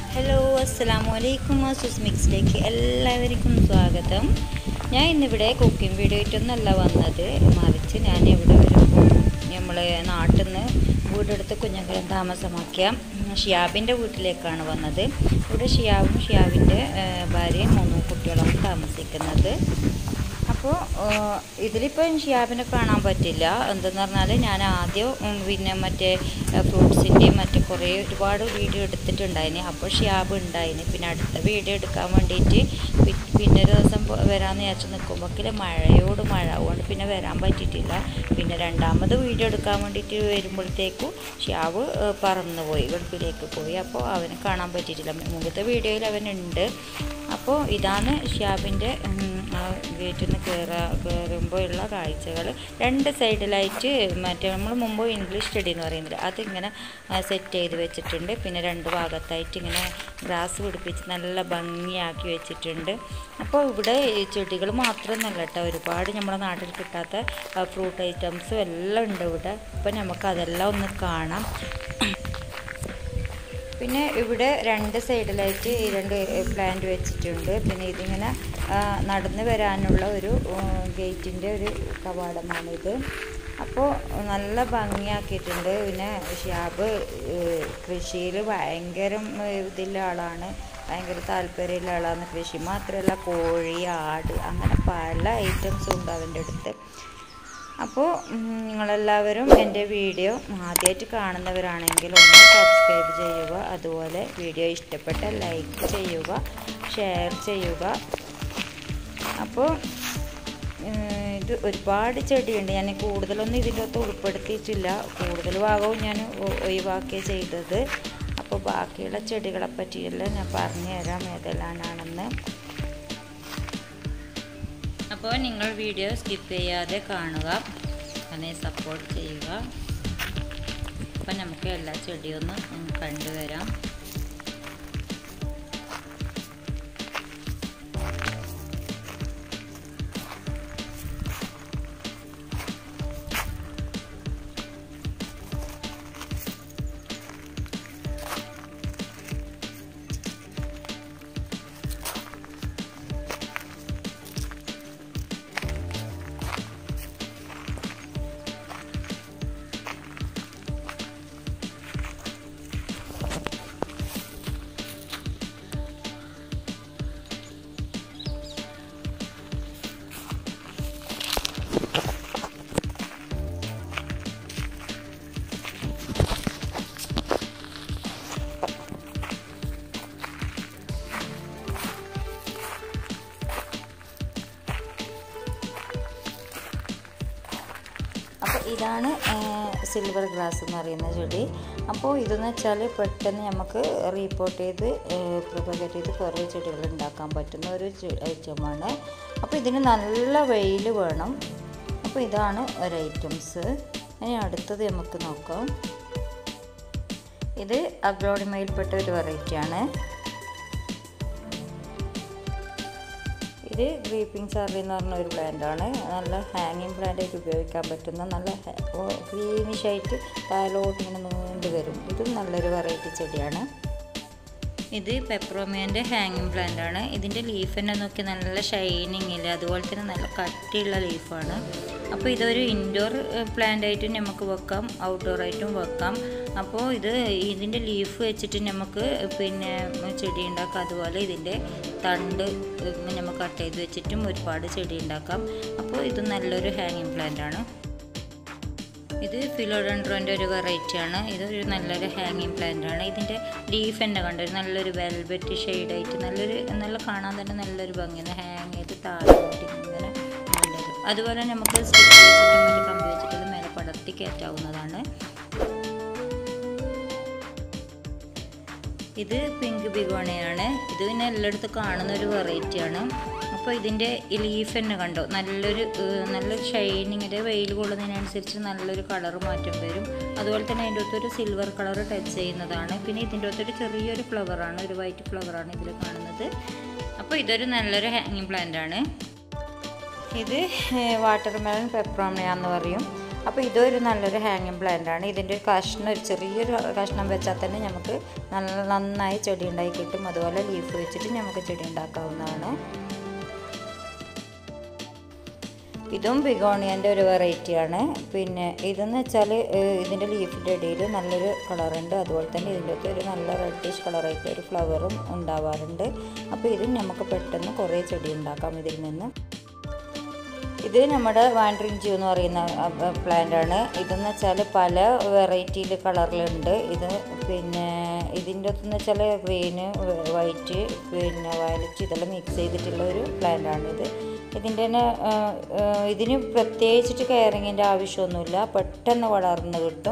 hello അസ്സലാമു അലൈക്കും Asus മിക്സിലേക്ക് എല്ലാവർക്കും സ്വാഗതം ഞാൻ ഇന്നിവിടെ കുക്കിംഗ് വീഡിയോ ആയിട്ടൊന്നല്ല വന്നത് മറിച്ച് ഞാൻ ഇവിടെ ഒരു നമ്മൾ നാട്ടിൽ നിന്ന് വീടെടുത്ത് കുഞ്ഞങ്കരം താമസമാക്കിയ ഷിയാബിൻ്റെ വീട്ടിലേക്കാണ് വന്നത് ഇവിടെ ഷിയാബും ഷിയാബിൻ്റെ ഭാര്യയും മൂന്ന് കുട്ടികളാണ് താമസിക്കുന്നത് അപ്പോൾ ഇതിലിപ്പോൾ ഷിയാബിനെ കാണാൻ പറ്റില്ല എന്തെന്ന് പറഞ്ഞാൽ ഞാൻ ആദ്യം ഉം, പിന്നെ മറ്റേ ഫ്രൂട്ട്സിൻ്റെയും മറ്റേ കുറേ ഒരുപാട് വീഡിയോ എടുത്തിട്ടുണ്ടായിന് അപ്പോൾ ഷിയാബ് ഉണ്ടായിന് പിന്നെ അടുത്ത വീഡിയോ എടുക്കാൻ വേണ്ടിയിട്ട് പി- പിന്നെ ഒരു ദിവസം പോ- വരാമെന്ന് വിചാരിച്ച് നിൽക്കുമ്പോഴേക്കിൽ മഴയോട് മഴ അതുകൊണ്ട് പിന്നെ വരാൻ പറ്റിയിട്ടില്ല പിന്നെ രണ്ടാമത് വീഡിയോ എടുക്കാൻ വേണ്ടിയിട്ട് വരുമ്പോഴത്തേക്കും ഷിയാബ് ഏഹ്, പറന്നുപോയി ഗൾഫിലേക്ക് പോയി അപ്പോൾ അവനെ കാണാൻ പറ്റിയിട്ടില്ല മുമ്പത്തെ വീഡിയോയിൽ അവനുണ്ട് അപ്പോൾ ഇതാണ് ഷിയാബിൻ്റെ ഗേറ്റിൽ നിന്ന് കയറാ കയറുമ്പോൾ ഉള്ള കാഴ്ചകൾ രണ്ട് സൈഡിലായിട്ട് മറ്റേ നമ്മൾ മുമ്പ് ഇംഗ്ലീഷ് സ്റ്റഡി എന്ന് പറയുന്നത് അതിങ്ങനെ സെറ്റ് ചെയ്ത് വെച്ചിട്ടുണ്ട് പിന്നെ രണ്ട് ഭാഗത്തായിട്ട് ഇങ്ങനെ ഗ്രാസ് പിടിപ്പിച്ച് നല്ല ഭംഗിയാക്കി വെച്ചിട്ടുണ്ട് അപ്പോൾ ഇവിടെ ഈ ചെടികൾ മാത്രമൊന്നുമല്ല കേട്ടോ ഒരുപാട് നമ്മുടെ നാട്ടിൽ കിട്ടാത്ത ഫ്രൂട്ട് ഐറ്റംസും എല്ലാം ഉണ്ട് ഇവിടെ അപ്പോൾ നമുക്ക് അതെല്ലാം ഒന്ന് കാണാം പിന്നെ ഇവിടെ രണ്ട് സൈഡിലായിട്ട് ഈ രണ്ട് പ്ലാന്റ് വെച്ചിട്ടുണ്ട് പിന്നെ ഇതിങ്ങനെ ആ, നടന്ന് വരാനുള്ള ഒരു ഗേറ്റിൻ്റെ ഒരു കവാടമാണിത് അപ്പോൾ നല്ല ഭംഗിയാക്കിയിട്ടുണ്ട് പിന്നെ ഷിയാബ് കൃഷിയിൽ ഭയങ്കര ഇതിലുള്ള ആളാണ് ഭയങ്കര താല്പര്യമുള്ള ആളാണ് കൃഷി മാത്രമല്ല കോഴി ആട് അങ്ങനെ പല ഐറ്റംസും ഉണ്ട് അവൻ്റെ അടുത്ത് അപ്പോൾ ഉം, നിങ്ങളെല്ലാവരും എൻ്റെ വീഡിയോ ആദ്യമായിട്ട് കാണുന്നവരാണെങ്കിൽ ഒന്ന് സബ്സ്ക്രൈബ് ചെയ്യുക അതുപോലെ വീഡിയോ ഇഷ്ടപ്പെട്ട ലൈക്ക് ചെയ്യുക ഷെയർ ചെയ്യുക അപ്പോൾ ഏഹ്, ഇത് ഒരുപാട് ചെടിയുണ്ട് ഞാൻ കൂടുതലൊന്നും ഇതിൻ്റെ അകത്ത് ഉൾപ്പെടുത്തിയിട്ടില്ല കൂടുതൽ ഭാഗവും ഞാൻ ഒ- ഒഴിവാക്കിയ ചെയ്തത് അപ്പോൾ ബാക്കിയുള്ള ചെടികളെ പറ്റിയെല്ലാം ഞാൻ പറഞ്ഞു തരാം ഏതെല്ലാമാണെന്ന് അപ്പോൾ നിങ്ങൾ വീഡിയോ സ്കിപ്പ് ചെയ്യാതെ കാണുക അതിനെ സപ്പോർട്ട് ചെയ്യുക അപ്പം നമുക്ക് എല്ലാ ചെടിയൊന്ന് കണ്ടുവരാം അപ്പോൾ ഇതാണ് സിൽവർ ഗ്ലാസ് എന്ന് പറയുന്ന ചെടി അപ്പോൾ ഇതെന്ന് വെച്ചാൽ പെട്ടെന്ന് നമുക്ക് റീപ്പോർട്ട് ചെയ്ത് പ്രൊപ്പഗേറ്റ് ചെയ്ത് കുറേ ചെടികൾ ഉണ്ടാക്കാൻ പറ്റുന്ന ഒരു ഐറ്റമാണ് അപ്പോൾ ഇതിന് നല്ല വെയിൽ വേണം അപ്പോൾ ഇതാണ് ഒരു ഐറ്റംസ് ഇനി അടുത്തത് നമുക്ക് നോക്കാം ഇത് അഗ്ലോണിമയിൽപ്പെട്ട ഒരു വെറൈറ്റിയാണ് ഇത് ഗ്രീപ്പിംഗ് ചാർലി എന്ന് പറഞ്ഞ ഒരു പ്ലാന്റ് ആണ് നല്ല ഹാങ്ങിങ് പ്ലാന്റ് ആയിട്ട് ഉപയോഗിക്കാൻ പറ്റുന്ന നല്ല ഗ്രീനിഷ് ആയിട്ട് താലോട്ട് ഇങ്ങനെ നീണ്ടു വരും ഇതും നല്ലൊരു വെറൈറ്റി ചെടിയാണ് ഇത് പെപ്രോമിയൻ്റെ ഹാങ്ങിങ് പ്ലാന്റ് ആണ് ഇതിൻ്റെ ലീഫ് തന്നെ നോക്കി നല്ല ഷൈനിങ് ഇല്ല അതുപോലെ തന്നെ നല്ല കട്ടിയുള്ള ലീഫാണ് അപ്പോൾ ഇതൊരു ഇൻഡോർ പ്ലാന്റ് ആയിട്ടും നമുക്ക് വെക്കാം ഔട്ട്ഡോർ ആയിട്ടും വെക്കാം അപ്പോൾ ഇത് ഇതിൻ്റെ ലീഫ് വെച്ചിട്ട് നമുക്ക് പിന്നെ ചെടി ഉണ്ടാക്കാം അതുപോലെ ഇതിൻ്റെ തണ്ട് നമുക്ക് കട്ട് ചെയ്ത് വെച്ചിട്ടും ഒരുപാട് ചെടി ഉണ്ടാക്കാം അപ്പോൾ ഇത് നല്ലൊരു ഹാങ്ങിങ് പ്ലാന്റ് ആണ് ഇത് ഫിലോഡൻഡ്രോൻ്റെ ഒരു വെറൈറ്റി ആണ് ഇതൊരു നല്ലൊരു ഹാങ്ങിങ് പ്ലാന്റ് ആണ് ഇതിൻ്റെ ലീഫ് തന്നെ കണ്ടു ഒരു നല്ലൊരു വെൽവെറ്റ് ഷെയ്ഡായിട്ട് നല്ലൊരു നല്ല കാണാൻ തന്നെ നല്ലൊരു ഭംഗിയാണ് ഹാങ് ചെയ്ത് താഴോട്ട് ഇങ്ങനെ നല്ലൊരു അതുപോലെ നമുക്ക് സ്റ്റിച്ച് വെച്ചിട്ടും മറ്റു കമ്പി വെച്ചിട്ടും മേലെ പടർത്തി കയറ്റാവുന്നതാണ് ഇത് പിങ്ക് ബിഗോണിയാണ് ഇത് പിന്നെ എല്ലായിടത്തും കാണുന്ന ഒരു വെറൈറ്റിയാണ് അപ്പോൾ ഇതിൻ്റെ ലീഫ് തന്നെ കണ്ടോ നല്ലൊരു ഏഹ്, നല്ലൊരു ഷൈനിങ്ങിൻ്റെ വെയിൽ കൊള്ളുന്നതിനനുസരിച്ച് നല്ലൊരു കളർ മാറ്റം വരും അതുപോലെ തന്നെ അതിൻ്റെ അകത്തൊരു സിൽവർ കളർ ടച്ച് ചെയ്യുന്നതാണ് പിന്നെ ഇതിൻ്റെ അകത്തൊരു ചെറിയൊരു ഫ്ലവറാണ് ഒരു വൈറ്റ് ഫ്ലവറാണ് ഇതിൽ കാണുന്നത് അപ്പോൾ ഇതൊരു നല്ലൊരു ഹാങ്ങിങ് പ്ലാന്റ് ആണ് ഇത് വാട്ടർ മെലൺ പെപ്രോമിയ എന്ന് പറയും അപ്പോൾ ഇതൊരു നല്ലൊരു ഹാങ്ങിങ് പ്ലാന്റ് ആണ് ഇതിൻ്റെ ഒരു കഷ്ണം ഒരു ചെറിയൊരു കഷ്ണം വെച്ചാൽ തന്നെ നമുക്ക് നല്ല നന്നായി ചെടി ഉണ്ടായി കിട്ടും അതുപോലെ ലീഫ് വെച്ചിട്ട് നമുക്ക് ചെടി ഉണ്ടാക്കാവുന്നതാണ് ഇതും ബിഗോണിയൻ്റെ ഒരു വെറൈറ്റിയാണ് പിന്നെ ഇതെന്ന് വെച്ചാൽ ഇതിൻ്റെ ലീഫിൻ്റെ ഇടയിൽ നല്ലൊരു കളറുണ്ട് അതുപോലെ തന്നെ ഇതിൻ്റെ അകത്ത് ഒരു നല്ല റെഡിഷ് കളറായിട്ട് ഒരു ഫ്ലവറും ഉണ്ടാവാറുണ്ട് അപ്പോൾ ഇതും നമുക്ക് പെട്ടെന്ന് കുറേ ചെടി ഉണ്ടാക്കാം ഇതിൽ നിന്ന് ഇത് നമ്മുടെ വാൻഡ്രിഞ്ചു എന്ന് പറയുന്ന പ്ലാന്റ് ആണ് ഇതെന്ന് വെച്ചാൽ പല വെറൈറ്റിയിൽ കളറിലുണ്ട് ഇത് പിന്നെ ഇതിൻ്റെ അകത്തെന്ന് വെച്ചാൽ ഗ്രീന് വൈറ്റ് പിന്നെ വയലറ്റ് ഇതെല്ലാം മിക്സ് ചെയ്തിട്ടുള്ള ഒരു പ്ലാന്റ് ആണ് ഇത് ഇതിൻ്റെ തന്നെ ഇതിന് പ്രത്യേകിച്ചിട്ട് കെയറിങ്ങിൻ്റെ ആവശ്യമൊന്നുമില്ല പെട്ടെന്ന് വളർന്ന് കിട്ടും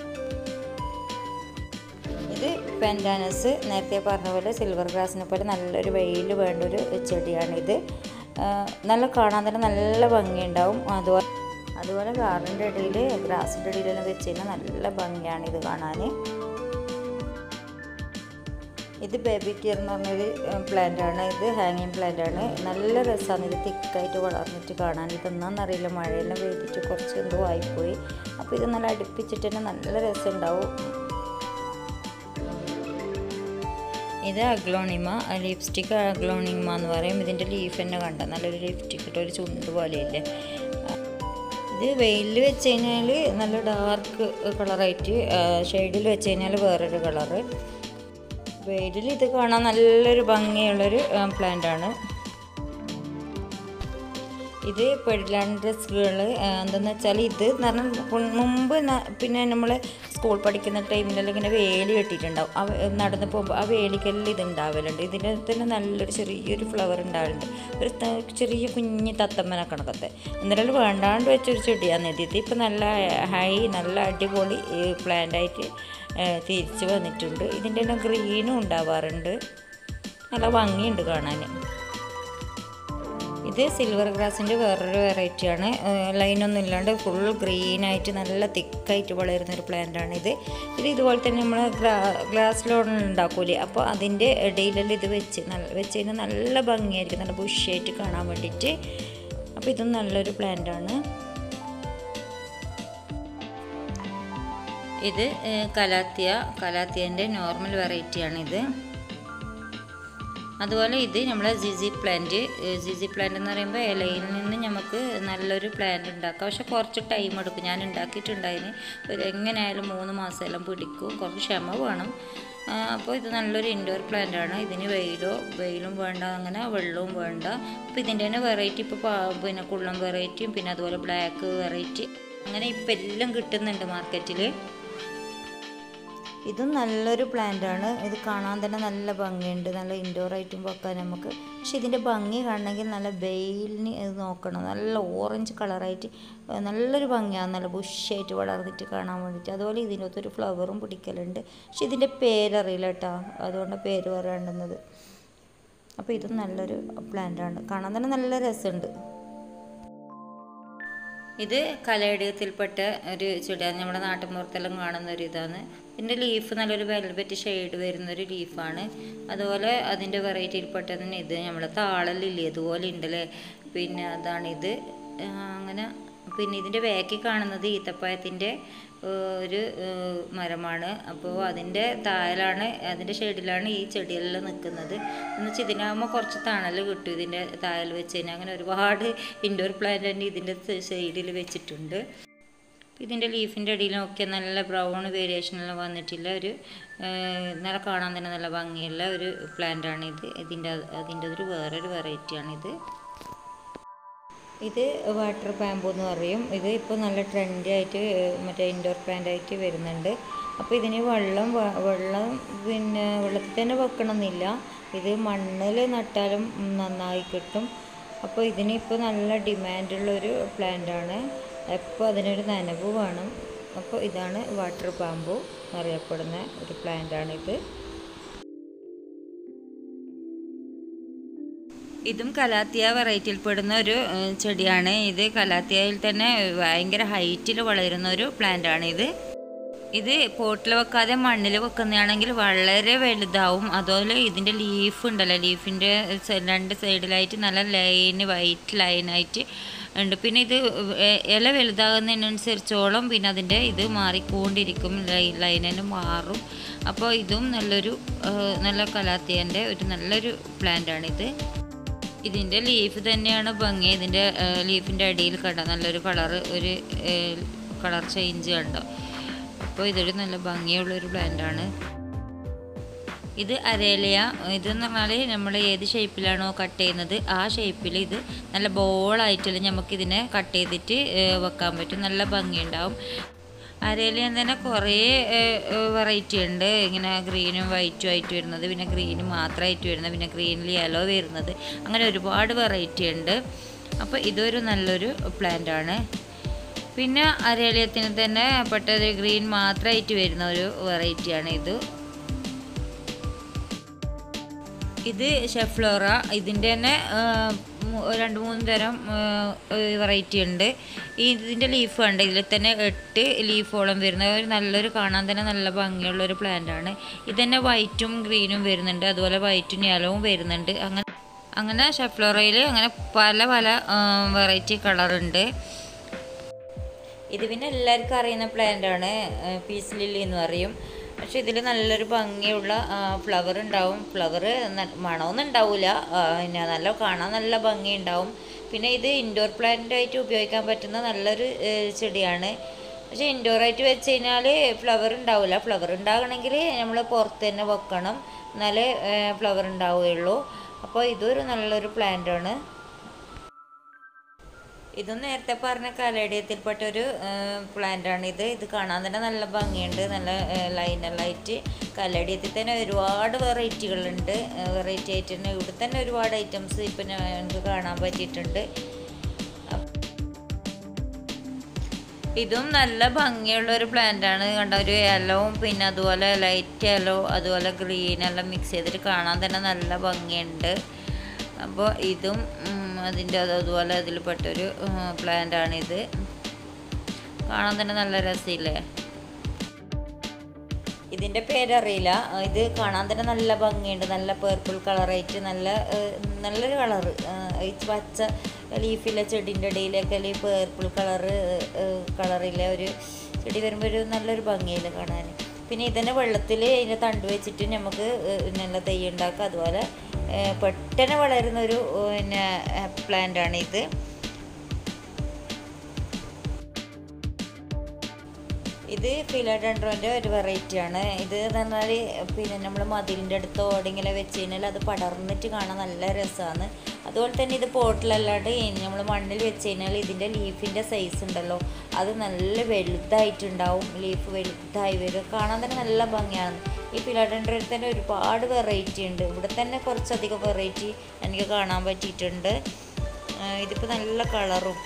ഇത് പെൻഡാനസ് നേരത്തെ പറഞ്ഞ പോലെ സിൽവർ ഗ്രാസിനെ പോലെ നല്ലൊരു വെയിൽ വേണ്ട ഒരു ചെടിയാണിത് നല്ല കാണാൻ തന്നെ നല്ല ഭംഗിയുണ്ടാവും അതുപോലെ അതുപോലെ ഗാർഡൻ്റെ ഇടയിൽ ഗ്രാസിൻ്റെ ഇടയിലെല്ലാം വെച്ച് കഴിഞ്ഞാൽ നല്ല ഭംഗിയാണ് ഇത് കാണാൻ ഇത് ബേബി ടിയർ എന്ന് പറഞ്ഞൊരു പ്ലാന്റ് ആണ് ഇത് ഹാങ്ങിങ് പ്ലാന്റ് ആണ് നല്ല രസമാണ് ഇത് തിക്കായിട്ട് വളർന്നിട്ട് കാണാൻ ഇതൊന്നാന്നറിയില്ല മഴയെല്ലാം പെയ്തിട്ട് കുറച്ച് എന്തോ ആയിപ്പോയി അപ്പോൾ ഇത് നല്ല അടുപ്പിച്ചിട്ട് തന്നെ നല്ല രസം ഉണ്ടാവും ഇത് അഗ്ലോണിമ ലിപ്സ്റ്റിക് അഗ്ലോണിമ എന്ന് പറയും ഇതിൻ്റെ ലീഫ് തന്നെ കണ്ട നല്ലൊരു ലിപ്സ്റ്റിക് ഇട്ട് ഒരു ചുണ്ട് പോലെയില്ലേ ഇത് വെയിലിൽ വെച്ച് കഴിഞ്ഞാൽ നല്ല ഡാർക്ക് കളറായിട്ട് ഷെയ്ഡിൽ വെച്ച് കഴിഞ്ഞാൽ വേറൊരു കളറ് വെയിലിൽ ഇത് കാണാൻ നല്ലൊരു ഭംഗിയുള്ളൊരു പ്ലാന്റ് ആണ് ഇത് പെഡിലാൻഡ്രസ്കൾ എന്തെന്ന് വെച്ചാൽ ഇത് എന്ന് പറഞ്ഞാൽ മുമ്പ് പിന്നെ നമ്മൾ സ്കൂൾ പഠിക്കുന്ന ടൈമിലെല്ലാം ഇങ്ങനെ വേലി കെട്ടിയിട്ടുണ്ടാവും ആ നടന്ന് പോകുമ്പോൾ ആ വേലിക്കെല്ലാം ഇത് ഉണ്ടാവലുണ്ട് ഇതിൻ്റെ തന്നെ നല്ലൊരു ചെറിയൊരു ഫ്ലവർ ഉണ്ടാവലുണ്ട് ഒരു ചെറിയ കുഞ്ഞ് തത്തമ്മന കണക്കത്തെ എന്നാലും വേണ്ടാണ്ട് വെച്ചൊരു ചെടിയാണ് ഇത് ഇതിപ്പോൾ നല്ല ഹൈ നല്ല അടിപൊളി പ്ലാന്റായിട്ട് തിരിച്ച് വന്നിട്ടുണ്ട് ഇതിൻ്റെ തന്നെ ഗ്രീനും ഉണ്ടാവാറുണ്ട് നല്ല ഭംഗിയുണ്ട് കാണാൻ ഇത് സിൽവർ ഗ്രാസിൻ്റെ വേറൊരു വെറൈറ്റിയാണ് ലൈനൊന്നും ഇല്ലാണ്ട് ഫുൾ ഗ്രീനായിട്ട് നല്ല തിക്കായിട്ട് വളരുന്ന ഒരു പ്ലാന്റാണ് ഇത് ഇത് ഇതുപോലെ തന്നെ നമ്മൾ ഗ്ലാസ് ലോൺ ഉണ്ടാക്കൂലേ അപ്പോൾ അതിൻ്റെ ഇടയിലെല്ലാം ഇത് വെച്ച് നല്ല വെച്ച് കഴിഞ്ഞാൽ നല്ല ഭംഗിയായിരിക്കും നല്ല ബുഷായിട്ട് കാണാൻ വേണ്ടിയിട്ട് അപ്പോൾ ഇതും നല്ലൊരു പ്ലാന്റാണ് ഇത് കലാത്തിയ കലാത്തിയൻ്റെ നോർമൽ വെറൈറ്റിയാണിത് അതുപോലെ ഇത് നമ്മളെ ജിജി പ്ലാന്റ് ജിജി പ്ലാന്റ് എന്ന് പറയുമ്പോൾ ഇലയിൽ നിന്ന് നമുക്ക് നല്ലൊരു പ്ലാന്റ് ഉണ്ടാക്കാം പക്ഷെ കുറച്ച് ടൈം എടുക്കും ഞാൻ ഉണ്ടാക്കിയിട്ടുണ്ടായിന് ഒരു എങ്ങനെയായാലും മൂന്ന് മാസമെല്ലാം പിടിക്കും കുറച്ച് ക്ഷമ വേണം അപ്പോൾ ഇത് നല്ലൊരു ഇൻഡോർ പ്ലാന്റ് ആണ് ഇതിന് വെയിലോ വെയിലും വേണ്ട അങ്ങനെ വെള്ളവും വേണ്ട അപ്പോൾ ഇതിൻ്റെ തന്നെ വെറൈറ്റി ഇപ്പോൾ പിന്നെ കുള്ളം വെറൈറ്റിയും പിന്നെ അതുപോലെ ബ്ലാക്ക് വെറൈറ്റി അങ്ങനെ ഇപ്പം എല്ലാം കിട്ടുന്നുണ്ട് മാർക്കറ്റിൽ ഇതും നല്ലൊരു പ്ലാന്റ് ആണ് ഇത് കാണാൻ തന്നെ നല്ല ഭംഗിയുണ്ട് നല്ല ഇൻഡോർ ആയിട്ടും വെക്കാൻ നമുക്ക് പക്ഷെ ഇതിൻ്റെ ഭംഗി കാണണമെങ്കിൽ നല്ല വെയിലിന് ഇത് നോക്കണം നല്ല ഓറഞ്ച് കളറായിട്ട് നല്ലൊരു ഭംഗിയാണ് നല്ല ബുഷായിട്ട് വളർന്നിട്ട് കാണാൻ വേണ്ടിയിട്ട് അതുപോലെ ഇതിനകത്തൊരു ഫ്ലവറും പിടിക്കലുണ്ട് പക്ഷെ ഇതിൻ്റെ പേരറിയില്ല കേട്ടോ അതുകൊണ്ട് പേര് പറയാണ്ടുന്നത് അപ്പോൾ ഇതും നല്ലൊരു പ്ലാന്റാണ് കാണാൻ തന്നെ നല്ല രസമുണ്ട് ഇത് കലയിടയത്തിൽപ്പെട്ട ഒരു ചെടിയാണ് നമ്മുടെ നാട്ടിൻപുറത്തെല്ലാം കാണുന്ന ഒരു ഇതാണ് ഇതിൻ്റെ ലീഫ് നല്ലൊരു വെൽവെറ്റ് ഷെയ്ഡ് വരുന്ന ഒരു ലീഫാണ് അതുപോലെ അതിൻ്റെ വെറൈറ്റിയിൽപ്പെട്ട തന്നെ ഇത് നമ്മളെ താളലില്ലേ അതുപോലെ ഉണ്ടല്ലേ പിന്നെ അതാണിത് അങ്ങനെ പിന്നെ ഇതിൻ്റെ ബാക്കിൽ കാണുന്നത് ഈത്തപ്പഴത്തിൻ്റെ ഒരു മരമാണ് അപ്പോൾ അതിൻ്റെ താഴലാണ് അതിൻ്റെ ഷെയ്ഡിലാണ് ഈ ചെടിയെല്ലാം നിൽക്കുന്നത് എന്ന് വെച്ചാൽ ഇതിനാകുമ്പോൾ കുറച്ച് തണൽ കിട്ടും ഇതിൻ്റെ താഴൽ വെച്ച് കഴിഞ്ഞാൽ അങ്ങനെ ഒരുപാട് ഇൻഡോർ പ്ലാന്റ് തന്നെ ഇതിൻ്റെ സൈഡിൽ വെച്ചിട്ടുണ്ട് ഇതിൻ്റെ ലീഫിൻ്റെ അടിയിലൊക്കെ നല്ല ബ്രൗൺ വേരിയേഷനെല്ലാം വന്നിട്ടില്ല ഒരു നല്ല കാണാൻ തന്നെ നല്ല ഭംഗിയുള്ള ഒരു പ്ലാന്റാണ് ഇത് ഇതിൻ്റെ അതിൻ്റെ ഒരു വേറൊരു വെറൈറ്റിയാണിത് ഇത് വാട്ടർ പാമ്പ് എന്ന് പറയും ഇത് ഇപ്പോൾ നല്ല ട്രെൻഡി ആയിട്ട് മറ്റേ ഇൻഡോർ പ്ലാന്റ് ആയിട്ട് വരുന്നുണ്ട് അപ്പോൾ ഇതിന് വെള്ളം വെള്ളം പിന്നെ വെള്ളത്തിൽ തന്നെ വെക്കണമെന്നില്ല ഇത് മണ്ണിൽ നട്ടാലും നന്നായി കിട്ടും അപ്പോൾ ഇതിനിപ്പോൾ നല്ല ഡിമാൻഡുള്ളൊരു പ്ലാന്റാണ് എപ്പോൾ അതിനൊരു നനവ് വേണം അപ്പോൾ ഇതാണ് വാട്ടർ പാമ്പു എന്നറിയപ്പെടുന്ന ഒരു പ്ലാന്റാണിത് ഇതും കലാത്തിയ വെറൈറ്റിയിൽ പെടുന്ന ഒരു ചെടിയാണ് ഇത് കലാത്തിയയിൽ തന്നെ ഭയങ്കര ഹൈറ്റിൽ വളരുന്ന ഒരു പ്ലാന്റ് ആണ് ഇത് ഇത് പോട്ടിൽ വെക്കാതെ മണ്ണിൽ വെക്കുന്നതാണെങ്കിൽ വളരെ വലുതാവും അതുപോലെ ഇതിൻ്റെ ലീഫ് ഉണ്ടല്ലോ ലീഫിൻ്റെ രണ്ട് സൈഡിലായിട്ട് നല്ല ലൈന് വൈറ്റ് ലൈനായിട്ട് ഉണ്ട് പിന്നെ ഇത് എ- ഇല വലുതാകുന്നതിനനുസരിച്ചോളം പിന്നെ അതിൻ്റെ ഇത് മാറിക്കൊണ്ടിരിക്കും ലൈ- ലൈനന് മാറും അപ്പോൾ ഇതും നല്ലൊരു ആ, നല്ല കലാത്തിയൻ്റെ ഒരു നല്ലൊരു പ്ലാന്റാണിത് ഇതിൻ്റെ ലീഫ് തന്നെയാണ് ഭംഗി ഇതിൻ്റെ ലീഫിൻ്റെ അടിയിൽ കണ്ട നല്ലൊരു കളറ് ഒരു കളർ ചേഞ്ച് കണ്ടോ അപ്പോൾ ഇതൊരു നല്ല ഭംഗിയുള്ളൊരു പ്ലാന്റാണ് ഇത് അരേലിയ ഇതെന്ന് പറഞ്ഞാൽ നമ്മൾ ഏത് ഷേപ്പിലാണോ കട്ട് ചെയ്യുന്നത് ആ ഷേപ്പിൽ ഇത് നല്ല ബോളായിട്ടില്ല നമുക്കിതിനെ കട്ട് ചെയ്തിട്ട് ഏഹ്, വെക്കാൻ പറ്റും നല്ല ഭംഗിയുണ്ടാവും അരേലിയ തന്നെ കുറേ വെറൈറ്റി ഉണ്ട് ഇങ്ങനെ ഗ്രീനും വൈറ്റും ആയിട്ട് വരുന്നത് പിന്നെ ഗ്രീനും മാത്രമായിട്ട് വരുന്നത് പിന്നെ ഗ്രീനിൽ യെല്ലോ വരുന്നത് അങ്ങനെ ഒരുപാട് വെറൈറ്റി ഉണ്ട് അപ്പോൾ ഇതൊരു നല്ലൊരു പ്ലാന്റ് ആണ് പിന്നെ അരേലിയത്തിന് തന്നെ പെട്ടൊരു ഗ്രീൻ മാത്രമായിട്ട് വരുന്ന ഒരു വെറൈറ്റിയാണ് ഇത് ഇത് ഷെഫ്ലോറ ഇതിൻ്റെ തന്നെ ആ, മു- രണ്ട് മൂന്ന് തരം വെറൈറ്റി ഉണ്ട് ഈ ഇതിൻ്റെ ലീഫ് ഉണ്ട് ഇതിൽ തന്നെ എട്ട് ലീഫോളം വരുന്ന ഒരു നല്ലൊരു കാണാൻ തന്നെ നല്ല ഭംഗിയുള്ള ഒരു പ്ലാന്റ് ആണ് ഇത് തന്നെ വൈറ്റും ഗ്രീനും വരുന്നുണ്ട് അതുപോലെ വൈറ്റും യെലോവും വരുന്നുണ്ട് അങ്ങനെ അങ്ങനെ ഷെഫ്ലോറയിൽ അങ്ങനെ പല പല വെറൈറ്റി കളറുണ്ട് ഇത് പിന്നെ എല്ലാവർക്കും അറിയുന്ന പ്ലാന്റ് ആണ് പീസ് ലില്ലി എന്ന് പറയും പക്ഷെ ഇതിൽ നല്ലൊരു ഭംഗിയുള്ള ഫ്ലവർ ഉണ്ടാവും ഫ്ലവർ മണമൊന്നും ഉണ്ടാവില്ല പിന്നെ നല്ല കാണാൻ നല്ല ഭംഗി ഉണ്ടാവും പിന്നെ ഇത് ഇൻഡോർ പ്ലാന്റ് ആയിട്ട് ഉപയോഗിക്കാൻ പറ്റുന്ന നല്ലൊരു ആ, ചെടിയാണ് പക്ഷെ ഇൻഡോർ ആയിട്ട് വെച്ച് കഴിഞ്ഞാൽ ഫ്ലവർ ഉണ്ടാവില്ല ഫ്ലവർ ഉണ്ടാകണമെങ്കിൽ നമ്മൾ പുറത്ത് തന്നെ വെക്കണം എന്നാലേ ഫ്ലവർ ഉണ്ടാവുകയുള്ളൂ അപ്പോൾ ഇതൊരു നല്ലൊരു പ്ലാന്റ് ആണ് ഇതും നേരത്തെ പറഞ്ഞ കലേഡിയത്തിൽപ്പെട്ട ഒരു പ്ലാന്റ് ആണ് ഇത് ഇത് കാണാൻ തന്നെ നല്ല ഭംഗിയുണ്ട് നല്ല ലൈനലായിട്ട് കലേഡിയത്തിൽ തന്നെ ഒരുപാട് വെറൈറ്റികളുണ്ട് വെറൈറ്റി ആയിട്ട് തന്നെ ഇവിടെ തന്നെ ഒരുപാട് ഐറ്റംസ് ഇപ്പം ഞങ്ങൾക്ക് കാണാൻ പറ്റിയിട്ടുണ്ട് ഇതും നല്ല ഭംഗിയുള്ള ഒരു പ്ലാന്റ് ആണ് കണ്ട ഒരു യെലോവും പിന്നെ അതുപോലെ ലൈറ്റ് യെല്ലോ അതുപോലെ ഗ്രീൻ എല്ലാം മിക്സ് ചെയ്തിട്ട് കാണാൻ തന്നെ നല്ല ഭംഗിയുണ്ട് അപ്പോൾ ഇതും ഉം, അതിൻ്റെ അത് അതുപോലെ അതിൽപ്പെട്ടൊരു പ്ലാന്റ് ആണിത് കാണാൻ തന്നെ നല്ല രസമില്ലേ ഇതിൻ്റെ പേരറിയില്ല ഇത് കാണാൻ തന്നെ നല്ല ഭംഗിയുണ്ട് നല്ല പേർപ്പിൾ കളറായിട്ട് നല്ല ഏഹ്, നല്ലൊരു കളറ് ഈ പച്ച ലീഫിലെ ചെടീൻ്റെ ഇടയിലൊക്കെ ഈ പേർപ്പിൾ കളറ് കളറിലെ ഒരു ചെടി വരുമ്പോൾ ഒരു നല്ലൊരു ഭംഗിയില്ല കാണാൻ പിന്നെ ഇതന്നെ വെള്ളത്തിൽ അതിൻ്റെ തണ്ട് വെച്ചിട്ട് നമുക്ക് ഏഹ്, നല്ല തൈ ഉണ്ടാക്കാം അതുപോലെ ഏഹ്, പെട്ടെന്ന് വളരുന്ന ഒരു ഏഹ്, പിന്നെ പ്ലാന്റ് ആണ് ഇത് ഇത് ഫിലോഡൻഡ്രോൻ്റെ ഒരു വെറൈറ്റി ആണ് ഇത് എന്ന് പറഞ്ഞാൽ പിന്നെ നമ്മൾ മതിലിൻ്റെ അടുത്തോ എവിടെയെങ്കിലും വെച്ച് കഴിഞ്ഞാൽ അത് പടർന്നിട്ട് കാണാൻ നല്ല രസമാണ് അതുപോലെ തന്നെ ഇത് പോട്ടിലല്ലാണ്ട് നമ്മൾ മണ്ണിൽ വെച്ച് കഴിഞ്ഞാൽ ഇതിൻ്റെ ലീഫിൻ്റെ സൈസ് ഉണ്ടല്ലോ അത് നല്ല വലുതായിട്ടുണ്ടാവും ലീഫ് വലുതായി വരും കാണാൻ തന്നെ നല്ല ഭംഗിയാണ് ഈ ഫിലോഡൻഡ്രോയിൽ തന്നെ ഒരുപാട് വെറൈറ്റി ഉണ്ട് ഇവിടെ തന്നെ കുറച്ചധികം വെറൈറ്റി എനിക്ക് കാണാൻ പറ്റിയിട്ടുണ്ട് ആ, ഇതിപ്പോൾ നല്ല കളറും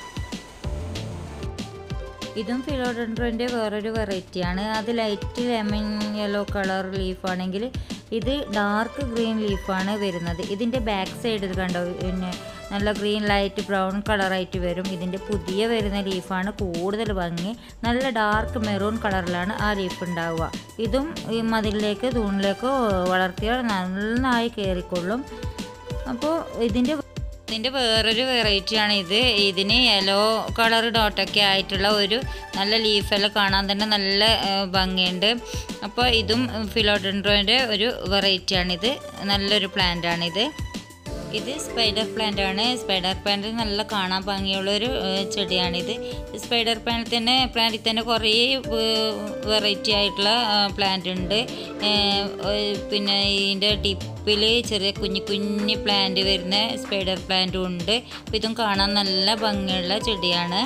ഇതും ഫിലോഡൻഡ്രോൻ്റെ വേറൊരു വെറൈറ്റിയാണ് അത് ലൈറ്റ് ലെമൺ യെല്ലോ കളർ ലീഫാണെങ്കിൽ ഇത് ഡാർക്ക് ഗ്രീൻ ലീഫാണ് വരുന്നത് ഇതിൻ്റെ ബാക്ക് സൈഡ് കണ്ടോ പിന്നെ നല്ല ഗ്രീൻ ലൈറ്റ് ബ്രൗൺ കളറായിട്ട് വരും ഇതിൻ്റെ പുതിയ വരുന്ന ലീഫാണ് കൂടുതൽ ഭംഗി നല്ല ഡാർക്ക് മെറൂൺ കളറിലാണ് ആ ലീഫ് ഉണ്ടാവുക ഇതും ഈ മതിലിലേക്ക് തൂണിലേക്ക് വളർത്തിയാൽ നന്നായി കയറിക്കൊള്ളും അപ്പോൾ ഇതിൻ്റെ ഇതിൻ്റെ വേറൊരു വെറൈറ്റിയാണ് ഇത് ഇതിന് യെല്ലോ കളർ ഡോട്ടൊക്കെ ആയിട്ടുള്ള ഒരു നല്ല ലീഫെല്ലാം കാണാൻ തന്നെ നല്ല ആ, ഭംഗിയുണ്ട് അപ്പോൾ ഇതും ഫിലോഡൻഡ്രോൻ്റെ ഒരു വെറൈറ്റിയാണിത് നല്ലൊരു പ്ലാന്റാണിത് ഇത് സ്പൈഡർ പ്ലാന്റ് ആണ് സ്പൈഡർ പ്ലാന്റ് നല്ല കാണാൻ ഭംഗിയുള്ളൊരു ഏഹ്, ചെടിയാണിത് ഈ സ്പൈഡർ പ്ലാന്റ് തന്നെ പ്ലാന്റിൽ തന്നെ കുറേ വെറൈറ്റി ആയിട്ടുള്ള പ്ലാന്റ് ഉണ്ട് ഏഹ്, ഏഹ്, പിന്നെ ഇതിൻ്റെ ടിപ്പിൽ ചെറിയ കുഞ്ഞു കുഞ്ഞു പ്ലാന്റ് വരുന്ന സ്പൈഡർ പ്ലാന്റും ഉണ്ട് അപ്പോൾ ഇതും കാണാൻ നല്ല ഭംഗിയുള്ള ചെടിയാണ്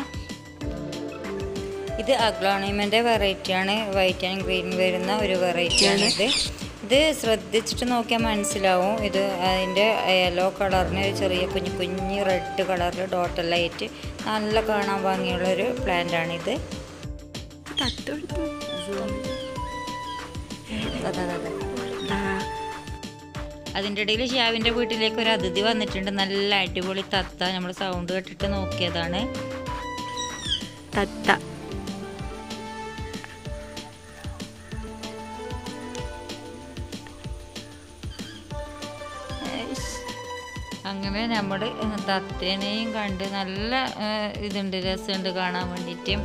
ഇത് അഗ്ലോണിയമിൻ്റെ വെറൈറ്റിയാണ് വൈറ്റ് ആൻഡ് ഗ്രീൻ വരുന്ന ഒരു വെറൈറ്റിയാണ് ഇത് ഇത് ശ്രദ്ധിച്ചിട്ട് നോക്കിയാൽ മനസ്സിലാവും ഇത് അതിൻ്റെ യെല്ലോ കളറിന് ഒരു ചെറിയ കുഞ്ഞു കുഞ്ഞു റെഡ് കളറിൽ ഡോട്ടെല്ലായിട്ട് നല്ല കാണാൻ ഭംഗിയുള്ളൊരു പ്ലാന്റാണിത് തത്തെടുത്തു അതെ അതെ അതിൻ്റെ ഇടയിൽ ഷിയാവിൻ്റെ വീട്ടിലേക്ക് ഒരു അതിഥി വന്നിട്ടുണ്ട് നല്ല അടിപൊളി തത്ത നമ്മൾ സൗണ്ട് കേട്ടിട്ട് നോക്കിയതാണ് തത്ത അങ്ങനെ നമ്മൾ തത്തേനെയും കണ്ട് നല്ല ആ, ഇതുണ്ട് രസമുണ്ട് കാണാൻ വേണ്ടിയിട്ട്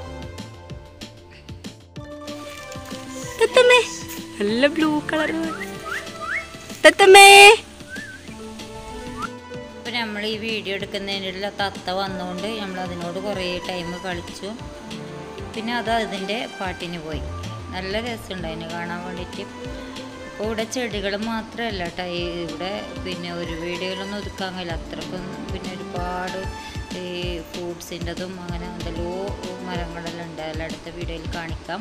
തത്തമ്മേ നല്ല ബ്ലൂ കളർ തത്തമ്മേ അപ്പോൾ നമ്മൾ ഈ വീഡിയോ എടുക്കുന്നതിനുള്ള തത്ത വന്നുകൊണ്ട് നമ്മൾ അതിനോട് കുറേ ടൈം കളിച്ചു പിന്നെ അത് അതിൻ്റെ പാട്ടിന് പോയി നല്ല രസമുണ്ട് അതിനെ കാണാൻ വേണ്ടിയിട്ട് അപ്പോൾ ഇവിടെ ചെടികൾ മാത്രമല്ല കേട്ടോ ഈ ഇവിടെ പിന്നെ ഒരു വീഡിയോയിലൊന്നും ഒതുക്കാൻ കഴിയില്ല അത്രക്കും പിന്നെ ഒരുപാട് ഈ ഫ്രൂട്ട്സിൻ്റെതും അങ്ങനെ എന്തെല്ലോ മരങ്ങളെല്ലാം ഉണ്ട് അതെല്ലാം അടുത്ത വീഡിയോയിൽ കാണിക്കാം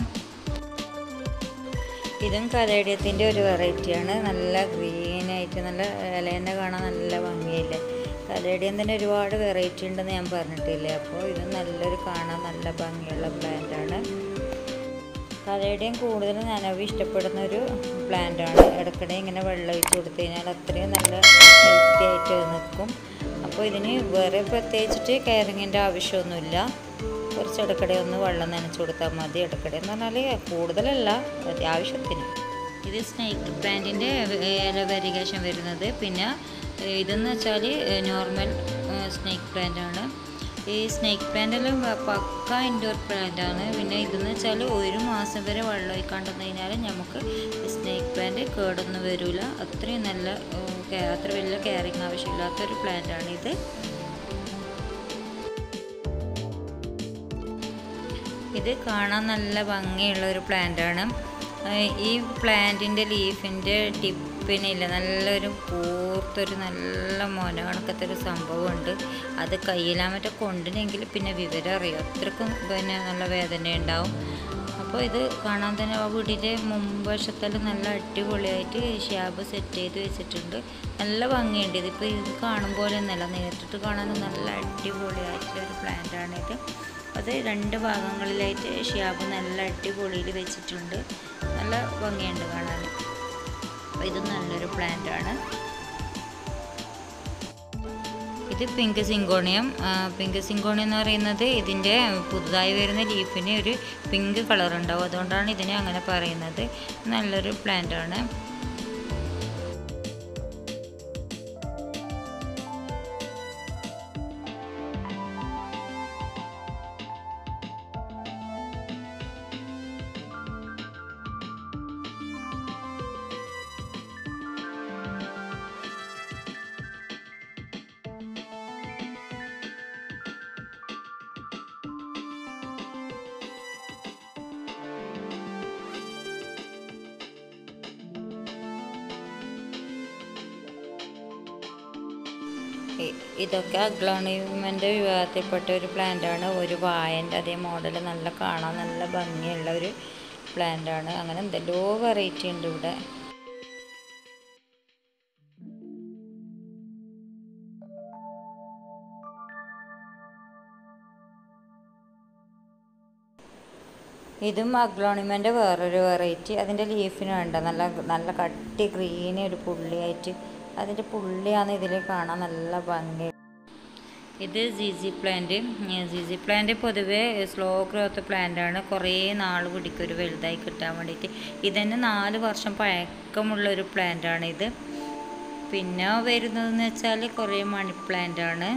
ഇതും കലേഡിയത്തിൻ്റെ ഒരു വെറൈറ്റിയാണ് നല്ല ഗ്രീനായിട്ട് നല്ല ഇലേനെ കാണാൻ നല്ല ഭംഗിയില്ലേ കലേഡിയം തന്നെ ഒരുപാട് വെറൈറ്റി ഉണ്ടെന്ന് ഞാൻ പറഞ്ഞിട്ടില്ലേ അപ്പോൾ ഇത് നല്ലൊരു കാണാൻ നല്ല ഭംഗിയുള്ള പ്ലാന്റാണ് കലേഡിയം കൂടുതൽ നനവ് ഇഷ്ടപ്പെടുന്ന ഒരു പ്ലാന്റാണ് ഇടയ്ക്കിടെ ഇങ്ങനെ വെള്ളം ഒഴിച്ച് കൊടുത്തു കഴിഞ്ഞാൽ അത്രയും നല്ല ഹെൽത്തി ആയിട്ട് നിൽക്കും അപ്പോൾ ഇതിന് വേറെ പ്രത്യേകിച്ചിട്ട് കെയറിങ്ങിൻ്റെ ആവശ്യമൊന്നുമില്ല കുറച്ച് ഇടയ്ക്കിടെ ഒന്ന് വെള്ളം നനച്ച് കൊടുത്താൽ മതി ഇടയ്ക്കിടെ എന്ന് പറഞ്ഞാൽ കൂടുതലല്ല അത്യാവശ്യത്തിന് ഇത് സ്നേക്ക് പ്ലാന്റിൻ്റെ ഇല വെരിഗേഷൻ വരുന്നത് പിന്നെ ഏഹ്, ഇതെന്ന് വെച്ചാൽ നോർമൽ സ്നേക്ക് പ്ലാന്റ് ആണ് ഈ സ്നേക്ക് പ്ലാന്റെല്ലാം പക്ക ഇൻഡോർ പ്ലാന്റ് ആണ് പിന്നെ ഇതെന്ന് വെച്ചാൽ ഒരു മാസം വരെ വെള്ളം ഒഴിക്കാണ്ടെന്ന് കഴിഞ്ഞാൽ നമുക്ക് സ്നേക്ക് പ്ലാന്റ് കേടൊന്നും വരില്ല അത്രയും നല്ല ഏഹ്, കെ- അത്ര വലിയ കെയറിങ് ആവശ്യമില്ലാത്തൊരു പ്ലാന്റ് ആണ് ഇത് ഇത് കാണാൻ നല്ല ഭംഗിയുള്ള ഒരു പ്ലാന്റാണ് ഈ പ്ലാന്റിൻ്റെ ലീഫിൻ്റെ ടിപ്പിനില്ല നല്ലൊരു പൂർത്തൊരു നല്ല മൊന കണക്കത്തെ ഒരു സംഭവമുണ്ട് അത് കയ്യിലാൻ മറ്റേ കൊണ്ടിനെങ്കിൽ പിന്നെ വിവരം അറിയും അത്രക്കും പിന്നെ നല്ല വേദന ഉണ്ടാവും അപ്പോൾ ഇത് കാണാൻ തന്നെ ആ വീടിൻ്റെ മുൻവശത്തെല്ലാം നല്ല അടിപൊളിയായിട്ട് ഷാബ് സെറ്റ് ചെയ്ത് വെച്ചിട്ടുണ്ട് നല്ല ഭംഗിയുണ്ട് ഇതിപ്പോൾ ഇത് കാണുമ്പോൾ ഒന്നല്ല നേരിട്ട് കാണാൻ നല്ല അടിപൊളിയായിട്ടുള്ള ഒരു പ്ലാന്റാണിത് അത് രണ്ട് ഭാഗങ്ങളിലായിട്ട് ഷിയാബ് നല്ല അടിപൊളിയിൽ വെച്ചിട്ടുണ്ട് നല്ല ഭംഗിയുണ്ട് കാണാൻ അപ്പോൾ ഇത് നല്ലൊരു പ്ലാന്റ് ആണ് ഇത് പിങ്ക് സിങ്കോണിയം ആ, പിങ്ക് സിങ്കോണിയം എന്ന് പറയുന്നത് ഇതിൻ്റെ പുതുതായി വരുന്ന ലീഫിന് ഒരു പിങ്ക് കളർ ഉണ്ടാവും അതുകൊണ്ടാണ് ഇതിനെ അങ്ങനെ പറയുന്നത് നല്ലൊരു പ്ലാന്റ് ആണ് ഇ- ഇതൊക്കെ അഗ്ലോണിമെൻ്റെ വിഭാഗത്തിൽപ്പെട്ട ഒരു പ്ലാന്റാണ് ഒരു വായൻ്റെ അതേ മോഡൽ നല്ല കാണാൻ നല്ല ഭംഗിയുള്ള ഒരു പ്ലാന്റാണ് അങ്ങനെ എന്തെല്ലോ വെറൈറ്റി ഉണ്ട് ഇവിടെ ഇതും അഗ്ലോണിമെൻ്റെ വേറൊരു വെറൈറ്റി അതിൻ്റെ ലീഫിന് വേണ്ട നല്ല നല്ല കട്ടി ഗ്രീൻ ഒരു പുള്ളിയായിട്ട് അതിൻ്റെ പുള്ളിയാണ് ഇതിൽ കാണാൻ നല്ല ഭംഗി ഇത് സിസി പ്ലാന്റ് സിസി പ്ലാന്റ് പൊതുവേ സ്ലോ ഗ്രോത്ത് പ്ലാന്റ് ആണ് കുറേ നാൾ പിടിക്കും ഒരു വലുതായി കിട്ടാൻ വേണ്ടിയിട്ട് ഇതന്നെ നാല് വർഷം പഴക്കമുള്ള ഒരു പ്ലാന്റ് ആണ് ഇത് പിന്നെ വരുന്നതെന്ന് വെച്ചാൽ കുറേ മണി പ്ലാന്റ് ആണ്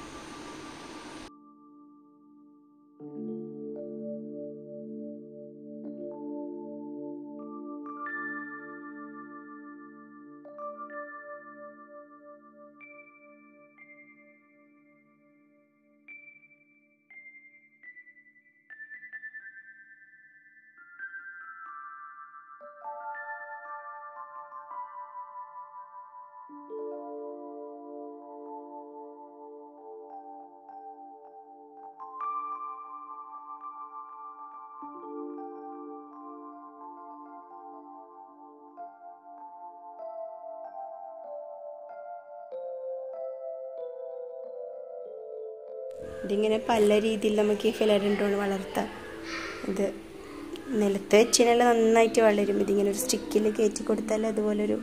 ഇതിങ്ങനെ പല രീതിയിൽ നമുക്ക് ഈ ഫിലഡൻഡ്രോൺ വളർത്താം ഇത് നിലത്ത് വെച്ചിനെല്ലാം നന്നായിട്ട് വളരും ഇതിങ്ങനെ ഒരു സ്റ്റിക്കിൽ കയറ്റി കൊടുത്താൽ അതുപോലൊരു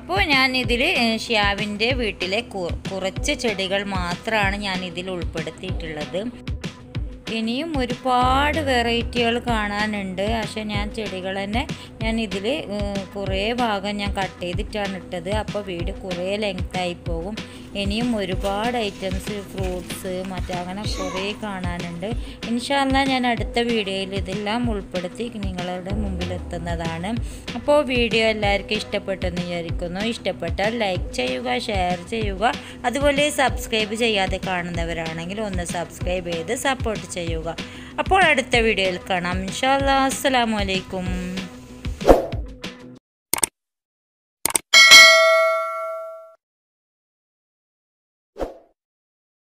അപ്പോൾ ഞാൻ ഇതിൽ ഷിയാവിൻ്റെ വീട്ടിലെ കു- കുറച്ച് ചെടികൾ മാത്രമാണ് ഞാൻ ഇതിൽ ഉൾപ്പെടുത്തിയിട്ടുള്ളത് ഇനിയും ഒരുപാട് വെറൈറ്റികൾ കാണാനുണ്ട് പക്ഷെ ഞാൻ ചെടികൾ തന്നെ ഞാൻ ഇതിൽ കുറേ ഭാഗം ഞാൻ കട്ട് ചെയ്തിട്ടാണ് ഇട്ടത് അപ്പോൾ വീഡിയോ കുറേ ലെങ്തായി പോകും ഇനിയും ഒരുപാട് ഐറ്റംസ് ഫ്രൂട്ട്സ് മറ്റങ്ങനെ കുറേ കാണാനുണ്ട് ഇൻഷാല്ല ഞാൻ അടുത്ത വീഡിയോയിൽ ഇതെല്ലാം ഉൾപ്പെടുത്തി നിങ്ങളുടെ മുമ്പിലെത്തുന്നതാണ് അപ്പോൾ വീഡിയോ എല്ലാവർക്കും ഇഷ്ടപ്പെട്ടെന്ന് വിചാരിക്കുന്നു ഇഷ്ടപ്പെട്ടാൽ ലൈക്ക് ചെയ്യുക ഷെയർ ചെയ്യുക അതുപോലെ സബ്സ്ക്രൈബ് ചെയ്യാതെ കാണുന്നവരാണെങ്കിൽ ഒന്ന് സബ്സ്ക്രൈബ് ചെയ്ത് സപ്പോർട്ട് ചെയ്യുക അപ്പോൾ അടുത്ത വീഡിയോയിൽ കാണാം ഇൻഷാല്ലാ അസ്സലാമു അലൈക്കും